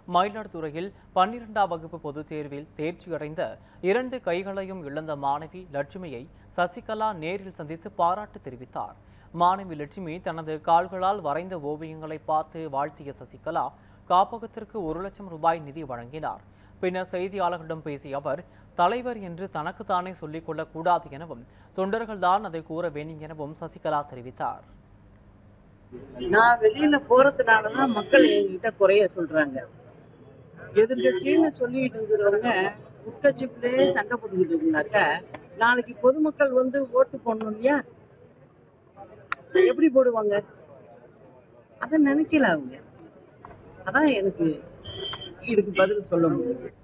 மயிலாடுதுறையில் பன்னிரெண்டாம் வகுப்பு பொதுத் தேர்வில் தேர்ச்சியடைந்த இரண்டு கைகளையும் இழந்த மாணவி லட்சுமியை சசிகலா நேரில் சந்தித்து பாராட்டு தெரிவித்தார் மாணவி லட்சுமி தனது கால்களால் வரைந்த ஓவியங்களை பார்த்து வாழ்த்திய சசிகலா காப்பகத்திற்கு ஒரு லட்சம் ரூபாய் நிதி வழங்கினார் பின்னர் செய்தியாளர்களிடம் பேசிய அவர் தலைவர் என்று தனக்குத்தானே சொல்லிக் கொள்ளக் கூடாது எனவும் தொண்டர்கள்தான் அதை கூற வேண்டும் எனவும் சசிகலா தெரிவித்தார் நான் வெளியில போறதுனாலதான் மக்கள் என்கிட்ட குறைய சொல்றாங்க எதிர்கட்சின்னு சொல்லிட்டு இருக்கிறவங்க உட்கட்சிக்குள்ளேயே சண்டை போட்டுக்கிட்டு இருந்தாக்க நாளைக்கு பொதுமக்கள் வந்து ஓட்டு போடணும் இல்லையா எப்படி போடுவாங்க அதை நினைக்கல அவங்க அதான் எனக்கு இதுக்கு பதில் சொல்ல முடியும்